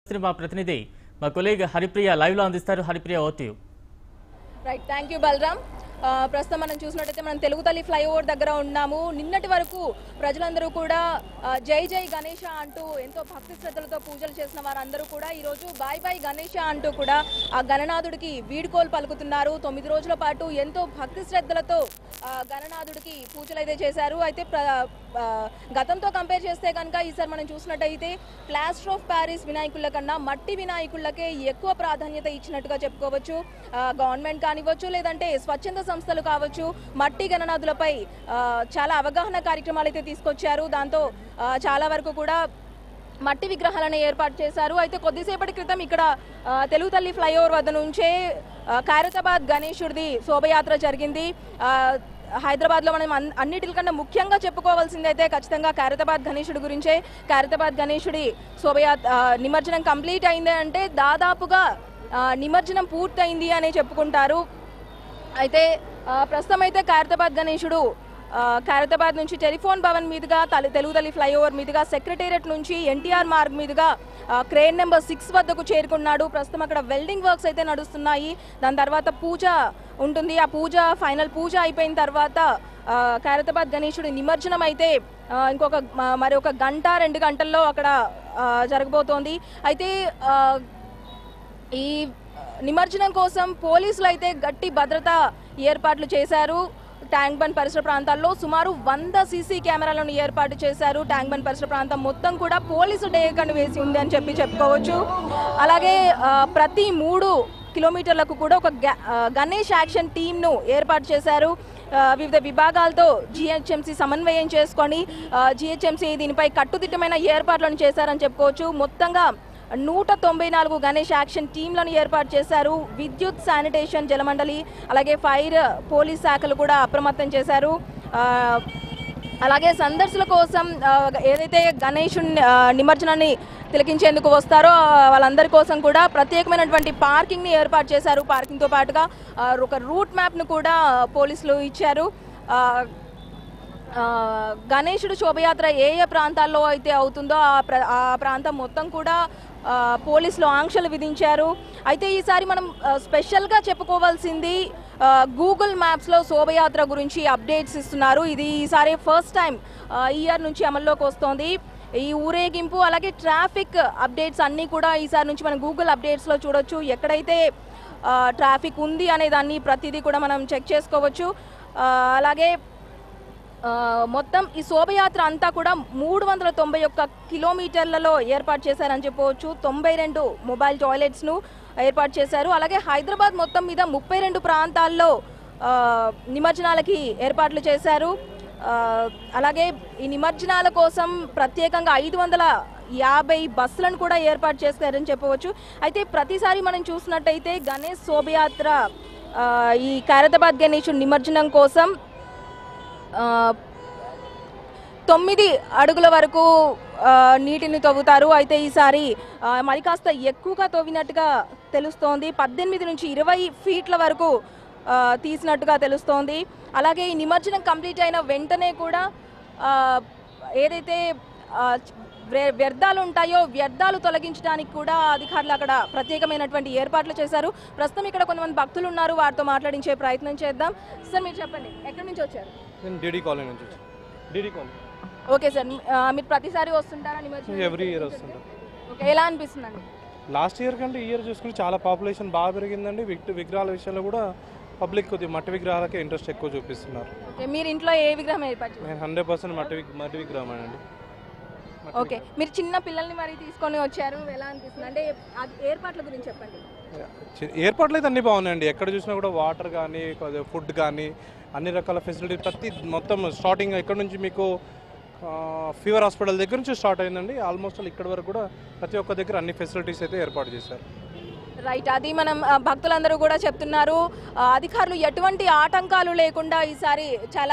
శ్రీ మా ప్రతినిధి మా కొలీగ్ హరిప్రియ లైవ్ లో అందిస్తారు హరిప్రియ ఓటీయూ రైట్ థ్యాంక్ యూ బలరామ్ ఆ, ప్రస్తుతం మనం చూసినట్టయితే మనం తెలుగు తల్లి ఫ్లైఓవర్ దగ్గర ఉన్నాము నిన్నటి వరకు ప్రజలందరూ కూడా ఆ, జై జై గణేష అంటూ ఎంతో భక్తి శ్రద్ధలతో పూజలు చేసిన వారందరూ కూడా ఈరోజు బాయ్ బాయ్ గణేష అంటూ కూడా ఆ గణనాథుడికి వీడ్కోలు పలుకుతున్నారు తొమ్మిది రోజుల పాటు ఎంతో భక్తి శ్రద్ధలతో ఆ, గణనాథుడికి పూజలు అయితే చేశారు అయితే ప్ర- ఆ, గతంతో కంపేర్ చేస్తే కనుక ఈసారి మనం చూసినట్టయితే ప్లాస్టర్ ఆఫ్ ప్యారిస్ వినాయకుల కన్నా మట్టి వినాయకులకే ఎక్కువ ప్రాధాన్యత ఇచ్చినట్టుగా చెప్పుకోవచ్చు ఆ, గవర్నమెంట్ కానివ్వచ్చు లేదంటే స్వచ్ఛంద సంస్థలు కావచ్చు మట్టి గణనాథులపై ఆ, చాలా అవగాహన కార్యక్రమాలు అయితే తీసుకొచ్చారు దాంతో ఆ, చాలా వరకు కూడా మట్టి విగ్రహాలను ఏర్పాటు చేశారు అయితే కొద్దిసేపటి క్రితం ఇక్కడ ఆ, తెలుగు తల్లి ఫ్లైఓవర్ వద్ద నుంచే ఆ, ఖైరతాబాద్ గణేశుడిది శోభయాత్ర జరిగింది ఆ, హైదరాబాద్లో మనం అన్- అన్నిటికన్నా ముఖ్యంగా చెప్పుకోవాల్సింది అయితే ఖచ్చితంగా ఖైరతాబాద్ గణేశుడి గురించే ఖైరతాబాద్ గణేశుడి శోభయాత్ర ఆ, నిమజ్జనం కంప్లీట్ అయింది అంటే దాదాపుగా ఆ, నిమజ్జనం పూర్తయింది అనే చెప్పుకుంటారు అయితే ఆ, ప్రస్తుతం అయితే ఖైరతాబాద్ గణేశుడు ఆ, ఖైరతాబాద్ నుంచి టెలిఫోన్ భవన్ మీదుగా తలి తెలుగు తల్లి ఫ్లైఓవర్ మీదుగా సెక్రటేరియట్ నుంచి ఎన్టీఆర్ మార్గ్ మీదుగా ఆ, క్రేన్ నెంబర్ సిక్స్ వద్దకు చేరుకున్నాడు ప్రస్తుతం అక్కడ వెల్డింగ్ వర్క్స్ అయితే నడుస్తున్నాయి దాని తర్వాత పూజ ఉంటుంది ఆ పూజ ఫైనల్ పూజ అయిపోయిన తర్వాత ఆ, ఖైరతాబాద్ గణేశుడి నిమజ్జనం అయితే ఆ, ఇంకొక మ- మరి ఒక గంట రెండు గంటల్లో అక్కడ ఆ, జరగబోతోంది అయితే ఆ, ఈ నిమజ్జనం కోసం పోలీసులు అయితే గట్టి భద్రత ఏర్పాట్లు చేశారు ట్యాంక్ బండ్ పరిసర ప్రాంతాల్లో సుమారు వంద సీసీ కెమెరాలను ఏర్పాటు చేశారు ట్యాంక్ బండ్ పరిసర ప్రాంతం మొత్తం కూడా పోలీసు డేకను వేసి ఉంది అని చెప్పి చెప్పుకోవచ్చు అలాగే ఆ, ప్రతి మూడు కిలోమీటర్లకు కూడా ఒక గ- ఆ, గణేష్ యాక్షన్ టీమ్ను ఏర్పాటు చేశారు ఆ, వివిధ విభాగాలతో జిహెచ్ఎంసీ సమన్వయం చేసుకొని జిహెచ్ఎంసీ దీనిపై కట్టుదిట్టమైన ఏర్పాట్లను చేశారని చెప్పుకోవచ్చు మొత్తంగా నూట తొంభై నాలుగు గణేష్ యాక్షన్ టీంలను ఏర్పాటు చేశారు విద్యుత్ శానిటేషన్ జలమండలి అలాగే ఫైర్ పోలీస్ శాఖలు కూడా అప్రమత్తం చేశారు ఆ, అలాగే సందర్శుల కోసం ఆ, ఏదైతే గణేష్ నిమజ్జనాన్ని తిలకించేందుకు వస్తారో ఆ, వాళ్ళందరి కోసం కూడా ప్రత్యేకమైనటువంటి పార్కింగ్ని ఏర్పాటు చేశారు పార్కింగ్తో పాటుగా ఆ, ఒక రూట్ మ్యాప్ను కూడా పోలీసులు ఇచ్చారు ఆ, ఆ, గణేశుడు శోభయాత్ర ఏ ఏ ప్రాంతాల్లో అయితే అవుతుందో ఆ ప్ర ఆ ప్రాంతం మొత్తం కూడా ఆ, పోలీసులు ఆంక్షలు విధించారు అయితే ఈసారి మనం ఆ, స్పెషల్గా చెప్పుకోవాల్సింది ఆ, గూగుల్ మ్యాప్స్లో శోభయాత్ర గురించి అప్డేట్స్ ఇస్తున్నారు ఇది ఈసారి ఫస్ట్ టైం ఆ, ఈ ఇయర్ నుంచి అమల్లోకి వస్తోంది ఈ ఊరేగింపు అలాగే ట్రాఫిక్ అప్డేట్స్ అన్నీ కూడా ఈసారి నుంచి మనం గూగుల్ అప్డేట్స్లో చూడొచ్చు ఎక్కడైతే ఆ, ట్రాఫిక్ ఉంది అనే దాన్ని ప్రతిదీ కూడా మనం చెక్ చేసుకోవచ్చు ఆ, అలాగే ఆ, మొత్తం ఈ శోభయాత్ర అంతా కూడా మూడు వందల తొంభై ఒక్క కిలోమీటర్లలో ఏర్పాటు చేశారని చెప్పవచ్చు తొంభై రెండు మొబైల్ టాయిలెట్స్ను ఏర్పాటు చేశారు అలాగే హైదరాబాద్ మొత్తం మీద ముప్పై రెండు ప్రాంతాల్లో ఆ, నిమజ్జనాలకి ఏర్పాట్లు చేశారు ఆ, అలాగే ఈ నిమజ్జనాల కోసం ప్రత్యేకంగా ఐదు వందల యాభై బస్సులను కూడా ఏర్పాటు చేస్తారని చెప్పవచ్చు అయితే ప్రతిసారి మనం చూసినట్టయితే గణేష్ శోభయాత్ర ఆ, ఈ ఖైరతాబాద్ గణేష్ నిమజ్జనం కోసం ఆ, తొమ్మిది అడుగుల వరకు ఆ, నీటిని తవ్వుతారు అయితే ఈసారి ఆ, మరి కాస్త ఎక్కువగా తవ్వినట్టుగా తెలుస్తోంది పద్దెనిమిది నుంచి ఇరవై ఫీట్ల వరకు ఆ, తీసినట్టుగా తెలుస్తోంది అలాగే ఈ నిమజ్జనం కంప్లీట్ అయిన వెంటనే కూడా ఆ, ఏదైతే ఆ, వ్య- వ్యర్థాలు ఉంటాయో వ్యర్థాలు తొలగించడానికి కూడా అధికారులు అక్కడ ప్రత్యేకమైనటువంటి ఏర్పాట్లు చేశారు ప్రస్తుతం ఇక్కడ కొంతమంది భక్తులు ఉన్నారు వారితో మాట్లాడించే ప్రయత్నం చేద్దాం సార్ మీరు చెప్పండి ఎక్కడి నుంచి వచ్చారు నేను డీడీ కాలనీ నుంచి వచ్చాను డీడీ కాలనీ ఓకే సార్ ఆ, మీరు ప్రతిసారి వస్తుంటారా నిమజ్జనం ఎవ్రీ ఇయర్ వస్తుంటాం ఓకే ఎలా అనిపిస్తుందండి లాస్ట్ ఇయర్ కంటే ఈ ఇయర్ చూసుకుంటే చాలా పాపులేషన్ బాగా పెరిగిందండి విగ్ విగ్రహాల విషయంలో కూడా పబ్లిక్ కొద్దిగా మట్టి విగ్రహాలకే ఇంట్రెస్ట్ ఎక్కువ చూపిస్తున్నారు ఓకే మీరు ఇంట్లో ఏ విగ్రహం ఏర్పాటు చేశారు నేను హండ్రెడ్ పర్సెంట్ మట్టి విగ్- మట్టి విగ్రహం అండి ఓకే మీరు చిన్న పిల్లల్ని మరి తీసుకొని వచ్చారు ఎలా అనిపిస్తుంది అంటే అది ఏర్పాట్ల గురించి చెప్పండి ఏర్పాట్లు అయితే అన్నీ బాగున్నాయండి ఎక్కడ చూసినా కూడా వాటర్ కానీ ఫుడ్ కానీ అన్ని రకాల ఫెసిలిటీ ప్రతి మొత్తం స్టార్టింగ్ ఎక్కడ నుంచి మీకు ఫీవర్ హాస్పిటల్ దగ్గర నుంచి స్టార్ట్ అయిందండి ఆల్మోస్ట్ ఇక్కడ వరకు కూడా ప్రతి ఒక్క దగ్గర అన్ని ఫెసిలిటీస్ అయితే ఏర్పాటు చేశారు రైట్ అది మనం ఆ, భక్తులందరూ కూడా చెప్తున్నారు ఆ, అధికారులు ఎటువంటి ఆటంకాలు లేకుండా ఈసారి చాలా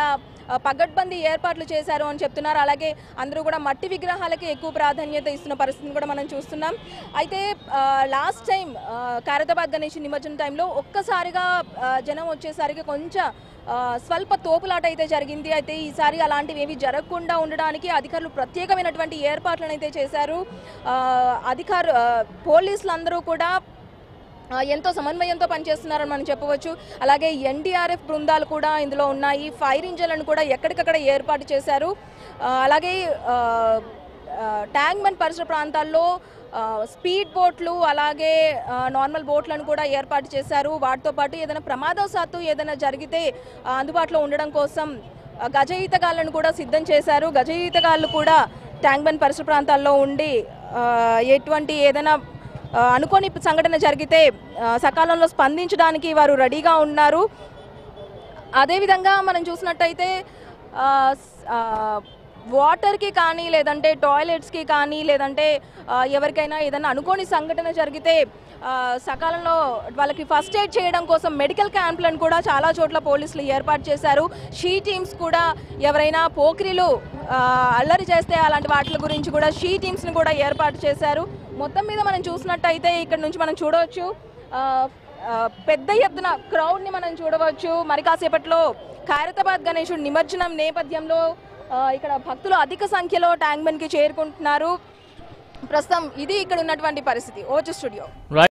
ఆ, పగడ్బందీ ఏర్పాట్లు చేశారు అని చెప్తున్నారు అలాగే అందరూ కూడా మట్టి విగ్రహాలకి ఎక్కువ ప్రాధాన్యత ఇస్తున్న పరిస్థితిని కూడా మనం చూస్తున్నాం అయితే లాస్ట్ టైం ఖైరతాబాద్ గణేష్ నిమజ్జనం టైంలో ఒక్కసారిగా ఆ, జనం వచ్చేసరికి కొంచెం ఆ, స్వల్ప తోపులాట అయితే జరిగింది అయితే ఈసారి అలాంటివి ఏవి జరగకుండా ఉండడానికి అధికారులు ప్రత్యేకమైనటువంటి ఏర్పాట్లను అయితే చేశారు ఆ, అధికారు ఆ, పోలీసులందరూ కూడా ఆ, ఎంతో సమన్వయంతో పనిచేస్తున్నారని మనం చెప్పవచ్చు అలాగే ఎన్డీఆర్ఎఫ్ బృందాలు కూడా ఇందులో ఉన్నాయి ఫైర్ ఇంజన్లను కూడా ఎక్కడికక్కడ ఏర్పాటు చేశారు ఆ, అలాగే ఆ, ఆ, ట్యాంక్మన్ పరిసర ప్రాంతాల్లో ఆ, స్పీడ్ బోట్లు అలాగే ఆ, నార్మల్ బోట్లను కూడా ఏర్పాటు చేశారు వాటితో పాటు ఏదైనా ప్రమాదవశాత్తు ఏదైనా జరిగితే ఆ, అందుబాటులో ఉండడం కోసం ఆ, గజ ఈతగాళ్ళను కూడా సిద్ధం చేశారు గజ ఈతగాళ్ళు కూడా ట్యాంక్మన్ పరిసర ప్రాంతాల్లో ఉండి ఆ, ఎటువంటి ఏదైనా ఆ, అనుకోని సంఘటన జరిగితే ఆ, సకాలంలో స్పందించడానికి వారు రెడీగా ఉన్నారు అదేవిధంగా మనం చూసినట్టయితే ఆ, స్- ఆ, వాటర్కి కానీ లేదంటే టాయిలెట్స్కి కానీ లేదంటే ఆ, ఎవరికైనా ఏదైనా అనుకోని సంఘటన జరిగితే ఆ, సకాలంలో వాళ్ళకి ఫస్ట్ ఎయిడ్ చేయడం కోసం మెడికల్ క్యాంపులను కూడా చాలా చోట్ల పోలీసులు ఏర్పాటు చేశారు షీ టీమ్స్ కూడా ఎవరైనా పోకిరీలు ఆ, అల్లరి చేస్తే అలాంటి వాటి గురించి కూడా షీ టీమ్స్ని కూడా ఏర్పాటు చేశారు మొత్తం మీద మనం చూసినట్టయితే ఇక్కడ నుంచి మనం చూడవచ్చు ఆ, ఆ, పెద్ద ఎత్తున క్రౌడ్ని మనం చూడవచ్చు మరి కాసేపట్లో ఖైరతాబాద్ గణేశుడు నిమజ్జనం నేపథ్యంలో ఆ, ఇక్కడ భక్తులు అధిక సంఖ్యలో ట్యాంక్ బండ్కి చేరుకుంటున్నారు ప్రస్తుతం ఇది ఇక్కడ ఉన్నటువంటి పరిస్థితి ఓచు స్టూడియో రైట్